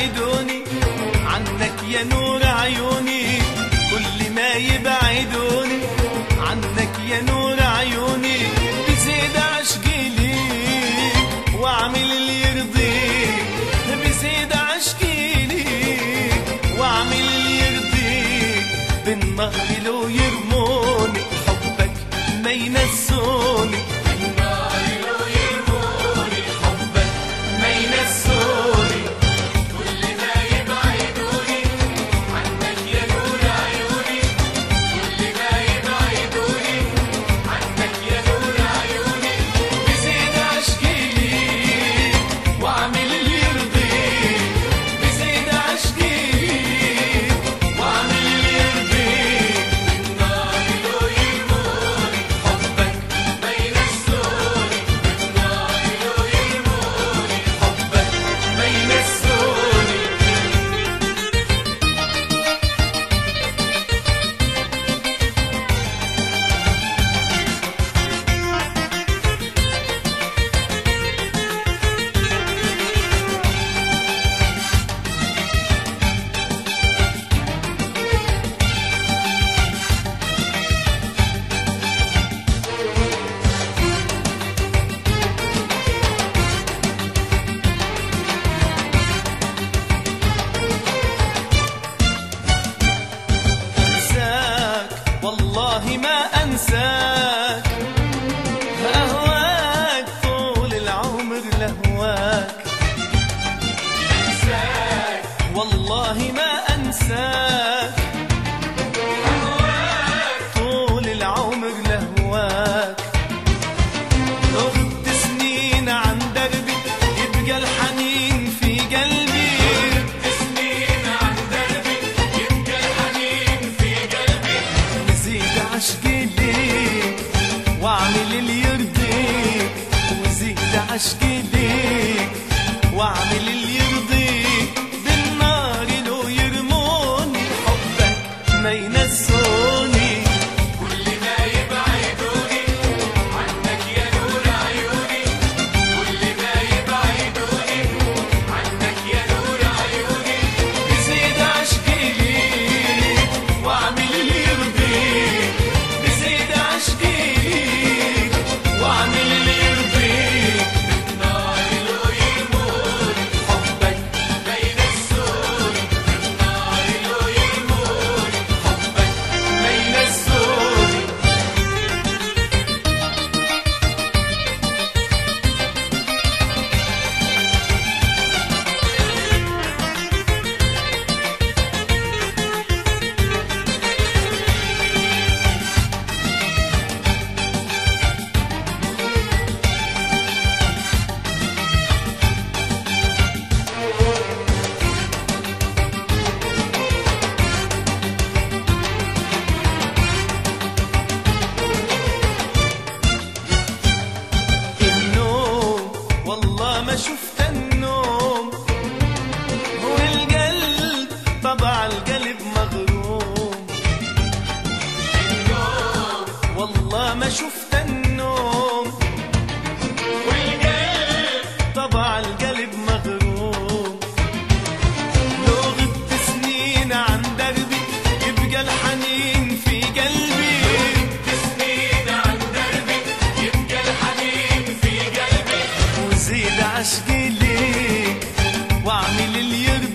يبعدوني عنك يا نور عيوني كل ما يبعدوني عنك يا نور عيوني بزيد عشقي ليك واعمل اللي يرضيك بزيد عشقي ليك واعمل اللي يرضيك بالنهر لو يرموني حبك ما ينسوني حبك ما ينسوني كل ما يبعدوني عنك يا نور عيوني كل ما يبعدوني عنك يا نور عيوني بزيد عشقي ليك واعمل اللي يرضيك بزيد عشقي ليك واعمل اللي يرضيك النار لو يرموني حبك ما ينسوني النار لو يرموني حبك ما ينسوني انساك والله ما انساك اهواك طول العمر لهواك انساك والله ما انساك طول العمر لهواك لو غبت سنين عن دربي يبقى الحنين في قلبي سنين عن دربي يبقى الحنين في قلبي وزيد عشقي ليك واعمل اللي يرضيك وزيد عشقي ليك واعمل اللي يرضيك بالنار لو يرموني حبك ما ينسوني كل ما يبعدوني عنك يا نور عيوني كل ما يبعدوني عنك يا نور عيوني بزيد عشقي ليك واعمل اللي يرضيك بزيد عشقي ليك واعمل اللي يرضيك النار لو يرموني حبك ما ينسوني النار لو يرموني حبك ما ينسوني النوم والله ما شفت النوم هو القلب طبع القلب مغروم والله ما شفت النوم والقلب طبع القلب مغروم لو غبت سنين عن دربي يبقى الحنين في قلبي سنين عن دربي يبقى الحنين في قلبي وزيد عشقي ليك واعمل اللي يرضيك